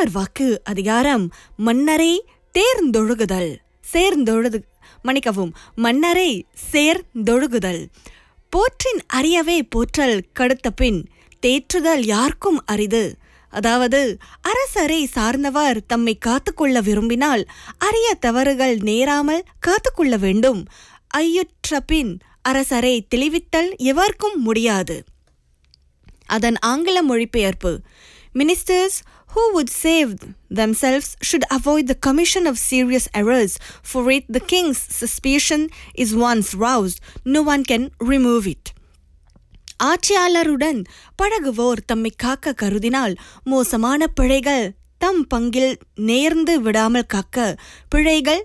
வள்ளுவர் வாக்கு அதிகாரம் மன்னரை தேர்ந்தொழுகுதல் சேர்ந்தொழுது மன்னிக்கவும் மன்னரை சேர்ந்தொழுகுதல் போற்றின் அரியவே போற்றல் கடுத்த பின் தேற்றுதல் யார்க்கும் அரிது அதாவது அரசரை சார்ந்தவர் தம்மை காத்துக்கொள்ள விரும்பினால் அரிய தவறுகள் நேராமல் காத்துக்கொள்ள வேண்டும் ஐயுற்ற பின் அரசரை தெளிவித்தல் எவர்க்கும் முடியாது அதன் ஆங்கில மொழிபெயர்ப்பு Ministers who would save themselves should avoid the commission of serious errors, for it the king's suspicion is once roused, no one can remove it. ஆட்சியாளருடன் பழகுவோர் தம்மை காக்க கருதினால் மோசமான பிழைகள் தம் பங்கில் நேர்ந்து விடாமல் காக்க பிழைகள்